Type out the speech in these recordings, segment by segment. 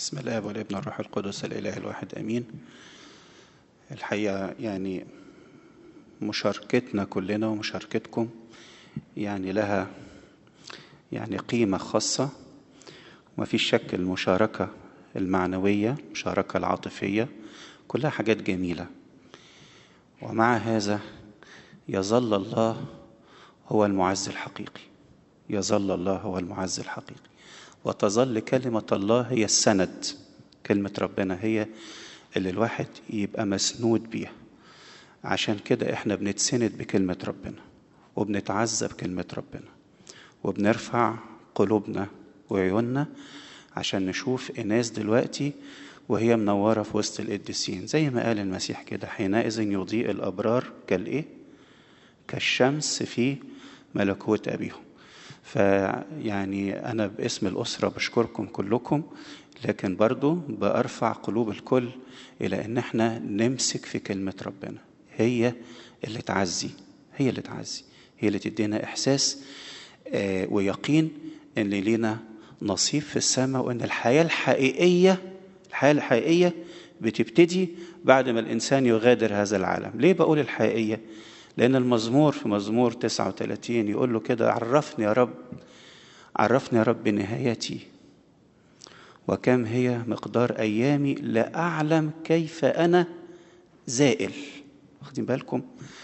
بسم الله والابن الروح القدس الإله الواحد أمين الحقيقة يعني مشاركتنا كلنا ومشاركتكم يعني لها يعني قيمة خاصة وما فيش شك المشاركة المعنوية المشاركة العاطفية كلها حاجات جميلة ومع هذا يظل الله هو المعز الحقيقي يظل الله هو المعز الحقيقي وتظل كلمة الله هي السند كلمة ربنا هي اللي الواحد يبقى مسنود بيها عشان كده احنا بنتسند بكلمة ربنا وبنتعزى بكلمة ربنا وبنرفع قلوبنا وعيوننا عشان نشوف الناس دلوقتي وهي منورة في وسط القديسين زي ما قال المسيح كده حينئذ يضيء الأبرار كالإيه؟ كالشمس في ملكوت أبيهم فيعني أنا باسم الأسرة بشكركم كلكم لكن برضو بأرفع قلوب الكل إلى إن احنا نمسك في كلمة ربنا هي اللي تعزي هي اللي تعزي هي اللي تدينا إحساس آه ويقين إن لينا نصيب في السماء وإن الحياة الحقيقية الحياة الحقيقية بتبتدي بعد ما الإنسان يغادر هذا العالم ليه بقول الحقيقية؟ لأن المزمور في مزمور 39 يقول له كده عرفني يا رب عرفني يا رب نهايتي وكم هي مقدار أيامي لأعلم كيف أنا زائل واخدين بالكم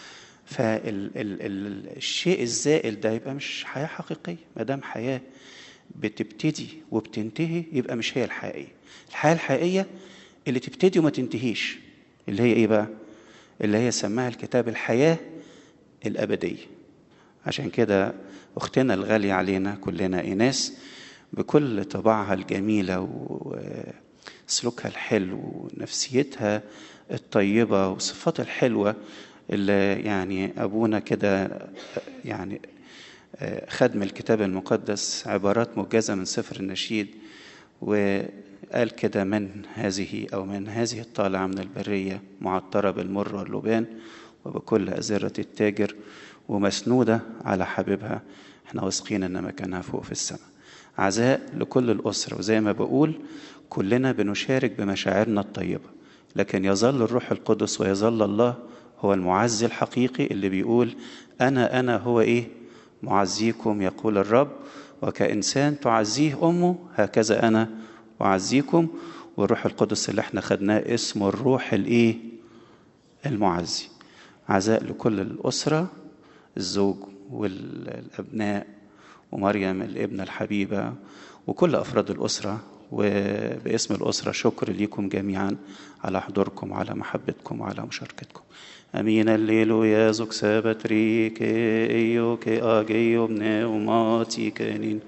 فالشيء الزائل ده يبقى مش حياة حقيقية ما دام حياة بتبتدي وبتنتهي يبقى مش هي الحقيقية الحياة الحقيقية اللي تبتدي وما تنتهيش اللي هي ايه بقى اللي هي سماها الكتاب الحياة الأبدية عشان كده أختنا الغالية علينا كلنا إيناس بكل طباعها الجميلة وسلوكها الحلو ونفسيتها الطيبة وصفاتها الحلوة اللي يعني أبونا كده يعني خد من الكتاب المقدس عبارات موجزة من سفر النشيد وقال كده من هذه أو من هذه الطالعة من البرية معطرة بالمر واللبان وبكل أزرة التاجر ومسنودة على حبيبها احنا واثقين ان مكانها فوق في السماء عزاء لكل الأسرة وزي ما بقول كلنا بنشارك بمشاعرنا الطيبة لكن يظل الروح القدس ويظل الله هو المعزي الحقيقي اللي بيقول أنا أنا هو إيه معزيكم يقول الرب وكإنسان تعزيه أمه هكذا أنا أعزيكم والروح القدس اللي احنا خدناه اسمه الروح الإيه المعزي عزاء لكل الأسرة الزوج والأبناء ومريم الابنة الحبيبة وكل أفراد الأسرة وباسم الأسرة شكر ليكم جميعا على حضوركم وعلى محبتكم وعلى مشاركتكم أمين الليل يا زوك سابتريك إيوك آجيو بنوماتي كانين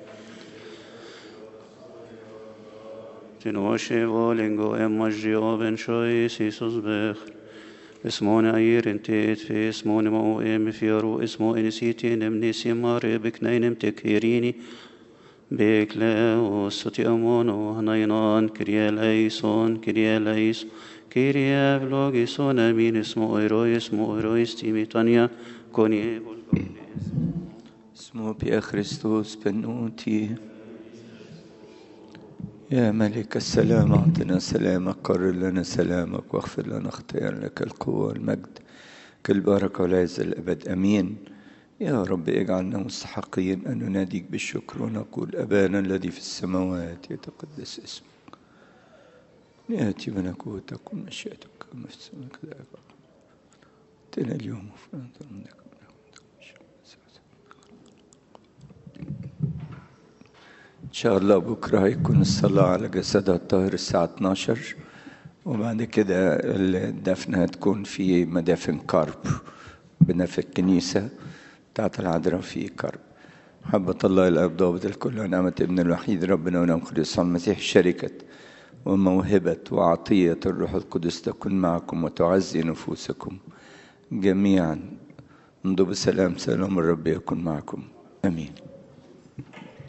تنوشي بولينغو إما جيو بن شوي سيسوس بخر اسمون أير انتيت في اسمون مو إم فيرو اسمو إنسيتي نمني سيمار بكنين متكيريني بكلا وستي أمونو هنينان كريا ليسون كريا ليس كريا بلوغيسون أمين اسمو إيرو اسمو إيرو استيميتانيا كوني اسمه بيا خريستوس بنوتي يا ملك السلام أعطنا سلامك قرر لنا سلامك واغفر لنا اختيار لك القوة والمجد كل بركة والعز الأبد أمين يا رب اجعلنا مستحقين أن نناديك بالشكر ونقول أبانا الذي في السماوات يتقدس اسمك يأتي ملكوتك ومشيئتك كما في السماء كذلك اتنا اليوم وفرنا منك إن شاء الله بكرة هيكون الصلاة على جسدها الطاهر الساعة 12 وبعد كده الدفن هتكون في مدافن كارب بنفس الكنيسة بتاعت العذراء في كارب محبة الله الأب ضابط الكل ونعمة ابن الوحيد ربنا ونعم قدس المسيح شركة وموهبة وعطية الروح القدس تكون معكم وتعزي نفوسكم جميعا انضوا بسلام سلام الرب يكون معكم آمين